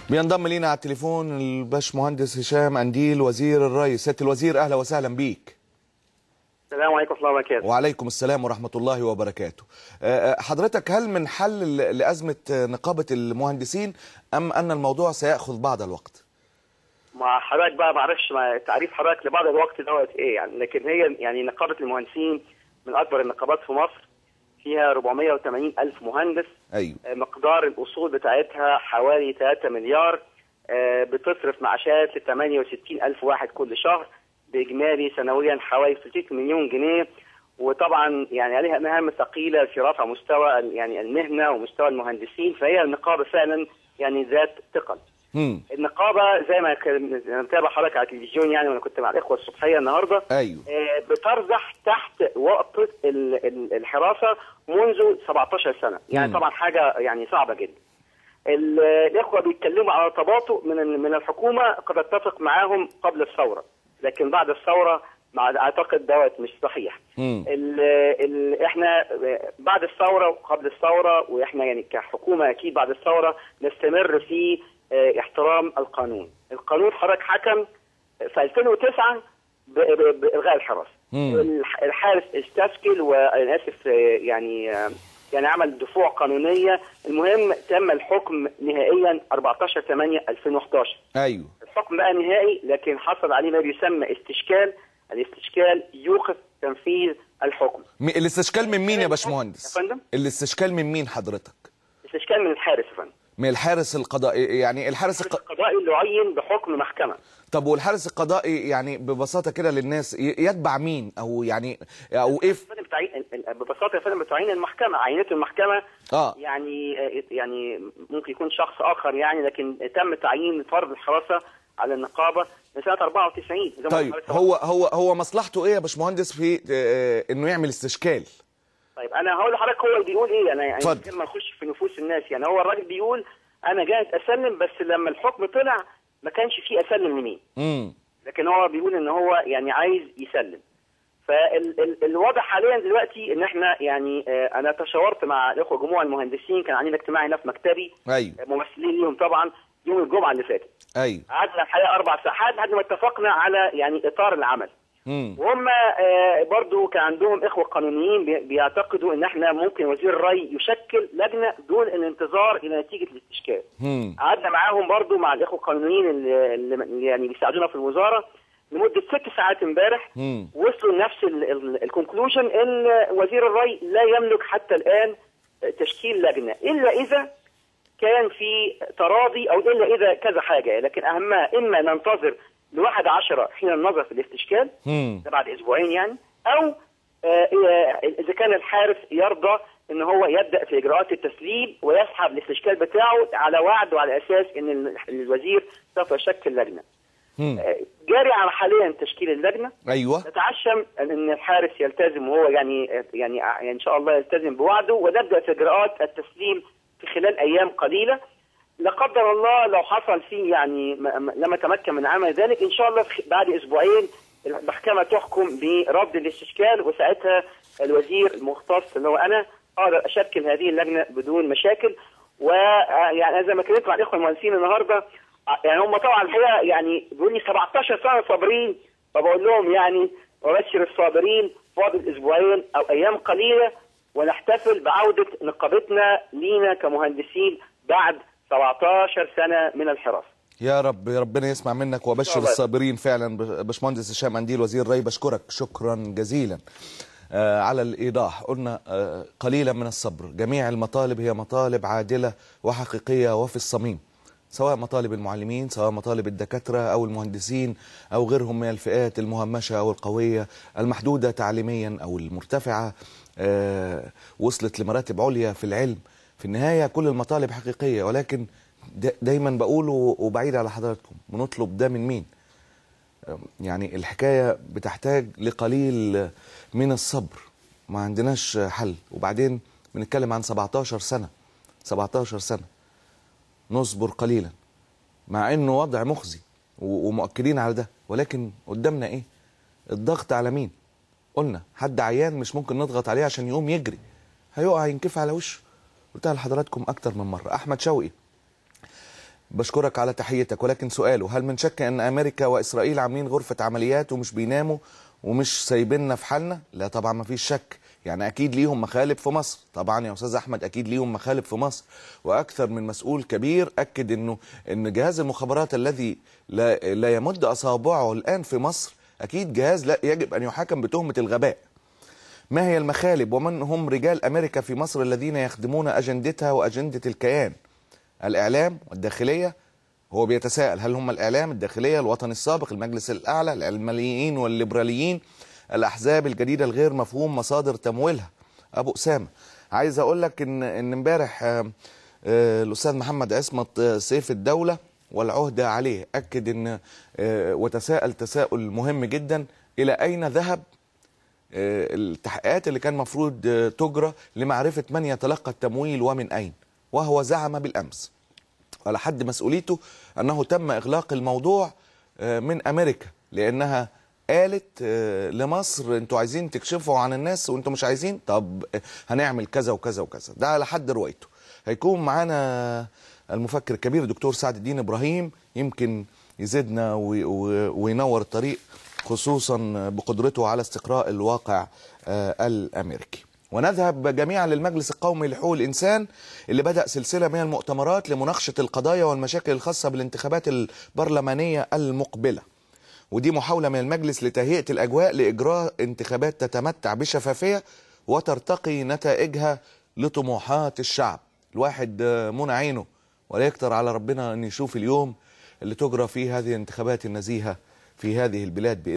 بينضم لينا على التليفون الباش مهندس هشام انديل وزير الري سياده الوزير اهلا وسهلا بيك السلام عليكم ورحمه الله وبركاته وعليكم السلام ورحمه الله وبركاته آه، حضرتك هل من حل لازمه نقابه المهندسين ام ان الموضوع سياخذ بعض الوقت مع حضرتك بقى معرفش مع تعريف حضرتك لبعض الوقت دوت ايه يعني لكن هي يعني نقابه المهندسين من اكبر النقابات في مصر فيها 480 الف مهندس ايوه آه، مقدار الاصول بتاعتها حوالي 3 مليار آه، بتصرف معاشات ل 68 الف واحد كل شهر باجمالي سنويا حوالي 60 مليون جنيه وطبعا يعني عليها مهام ثقيله في رفع مستوى ال- يعني المهنه ومستوى المهندسين فهي النقابه فعلا يعني ذات ثقل امم النقابه زي ما كان- أنا متابع حضرتك على التلفزيون يعني وانا كنت مع الاخوه الصبحيه النهارده ايوه آه، بترزح تحت وقت ال- ال- الحراسه منذ 17 سنه يعني مم. طبعا حاجه يعني صعبه جدا ال- الاخوه بيتكلموا على تباطؤ من ال- من الحكومه قد اتفق معاهم قبل الثوره لكن بعد الثوره مع اعتقد دوت مش صحيح امم ال ال احنا بعد الثوره وقبل الثوره واحنا يعني كحكومه اكيد بعد الثوره نستمر في اه، احترام القانون. القانون حضرتك حكم في 2009 ب- ب- بالغاء الحراسه. مم. الح- الحارس استشكل وانا اسف اه، يعني اه، يعني عمل دفوع قانونيه المهم تم الحكم نهائيا 14 8 2011 ايوه الحكم بقى نهائي لكن حصل عليه ما يسمى استشكال الاستشكال يوقف تنفيذ الحكم م- الاستشكال من مين يا باشمهندس يا فندم؟ الاستشكال من مين حضرتك استشكال من الحارس يا فندم من الحارس القضائي يعني الحارس الق... القضائي اللي عين بحكم محكمه طب والحارس القضائي يعني ببساطه كده للناس ي- يتبع مين او يعني او ايه ف- فندم بتعين ببساطه يا فندم بتعين المحكمه عينته المحكمه اه يعني يعني ممكن يكون شخص اخر يعني لكن تم تعيين فرض الحراسه على النقابه من سنه 94 زي ما طيب حضرتك هو هو هو مصلحته ايه يا باشمهندس في آه، انه يعمل استشكال طيب انا هقول لحضرتك هو اللي بيقول ايه انا يعني اتفضل. لما نخش في نفوس الناس يعني هو الراجل بيقول انا جاهز اسلم بس لما الحكم طلع ما كانش فيه اسلم لمين امم لكن هو بيقول ان هو يعني عايز يسلم فالوضع حاليا دلوقتي ان احنا يعني آه، انا تشاورت مع الاخوه جموع المهندسين كان عندنا اجتماع هنا في مكتبي ايوه آه، ممثلين ليهم طبعا يوم الجمعه اللي فاتت ايوه قعدنا الحقيقه اربع ساعات لحد ما اتفقنا على يعني اطار العمل امم وهم آه، برضو كان عندهم اخوه قانونيين بي- بيعتقدوا ان احنا ممكن وزير الري يشكل لجنه دون الانتظار الى نتيجه الاستشكال. امم قعدنا معاهم برضو مع الاخوه القانونيين اللي, اللي يعني بيساعدونا في الوزاره لمده ست ساعات امبارح امم وصلوا لنفس الكونكلوجن ان وزير الري لا يملك حتى الان تشكيل لجنه الا اذا كان في تراضي او الا اذا كذا حاجه لكن اهمها اما ننتظر لواحد عشرة حين النظر في الاستشكال امم ده بعد اسبوعين يعني او آه، آه، اذا كان الحارس يرضى ان هو يبدا في اجراءات التسليم ويسحب الاستشكال بتاعه على وعد وعلى اساس ان ال- الوزير سوف يشكل لجنه. امم آه، جاري على حاليا تشكيل اللجنه ايوه نتعشم ان الحارس يلتزم وهو يعني يعني يعني ان شاء الله يلتزم بوعده ونبدا في اجراءات التسليم في خلال ايام قليله لا قدر الله لو حصل فيه يعني م- م- لم يتمكن من عمل ذلك ان شاء الله في- بعد اسبوعين المحكمه تحكم برفض الاستشكال وساعتها الوزير المختص اللي هو انا اقدر اشكل هذه اللجنه بدون مشاكل ويعني زي ما كلمت مع الاخوه المهندسين النهارده ع- يعني هم طبعا الحقيقه يعني بيقول لي 17 سنه صابرين فبقول لهم يعني وبشر الصابرين فاضل اسبوعين او ايام قليله ونحتفل بعوده نقابتنا لينا كمهندسين بعد 17 سنه من الحراسه. يا رب يا ربنا يسمع منك وبشر الله. الصابرين فعلا ب- باشمهندس هشام انديل وزير الري بشكرك شكرا جزيلا آه على الايضاح قلنا آه قليلا من الصبر جميع المطالب هي مطالب عادله وحقيقيه وفي الصميم سواء مطالب المعلمين سواء مطالب الدكاتره او المهندسين او غيرهم من الفئات المهمشه او القويه المحدوده تعليميا او المرتفعه آه وصلت لمراتب عليا في العلم في النهايه كل المطالب حقيقيه ولكن دا- دايما بقول و- وبعيد على حضراتكم بنطلب ده من مين يعني الحكايه بتحتاج لقليل من الصبر ما عندناش حل وبعدين بنتكلم عن 17 سنه 17 سنه نصبر قليلا مع انه وضع مخزي و- ومؤكدين على ده ولكن قدامنا ايه الضغط على مين قلنا حد عيان مش ممكن نضغط عليه عشان يقوم يجري هيقع ينكف على وشه قلتها لحضراتكم اكتر من مره احمد شوقي بشكرك على تحيتك ولكن سؤاله هل من شك ان امريكا واسرائيل عاملين غرفه عمليات ومش بيناموا ومش سايبيننا في حالنا لا طبعا ما فيش شك يعني اكيد ليهم مخالب في مصر طبعا يا استاذ احمد اكيد ليهم مخالب في مصر واكثر من مسؤول كبير اكد انه ان جهاز المخابرات الذي لا, لا يمد اصابعه الان في مصر اكيد جهاز لا يجب ان يحاكم بتهمه الغباء ما هي المخالب ومن هم رجال امريكا في مصر الذين يخدمون اجندتها واجنده الكيان الاعلام والداخليه هو بيتساءل هل هم الاعلام الداخليه الوطن السابق المجلس الاعلى العلمانيين والليبراليين الاحزاب الجديده الغير مفهوم مصادر تمويلها ابو اسامه عايز اقول لك ان ان امبارح آه، آه، الاستاذ محمد عصمت آه، سيف الدوله والعهده عليه اكد ان آه، وتساءل تساؤل مهم جدا الى اين ذهب آه، التحقيقات اللي كان مفروض آه، تجرى لمعرفه من يتلقى التمويل ومن اين وهو زعم بالامس على حد مسؤوليته انه تم اغلاق الموضوع آه، من امريكا لانها قالت آه، لمصر انتوا عايزين تكشفوا عن الناس وانتوا مش عايزين طب آه، هنعمل كذا وكذا وكذا ده على حد روايته هيكون معانا المفكر الكبير دكتور سعد الدين ابراهيم يمكن يزيدنا وي- وي- وينور الطريق خصوصا بقدرته على استقراء الواقع آه، الامريكي ونذهب جميعا للمجلس القومي لحقوق الانسان اللي بدا سلسله من المؤتمرات لمناقشه القضايا والمشاكل الخاصه بالانتخابات البرلمانيه المقبله ودي محاوله من المجلس لتهيئه الاجواء لاجراء انتخابات تتمتع بشفافيه وترتقي نتائجها لطموحات الشعب الواحد آه، منى عينه ولا يكتر على ربنا ان يشوف اليوم اللي تجرى فيه هذه الانتخابات النزيهه في هذه البلاد بإذن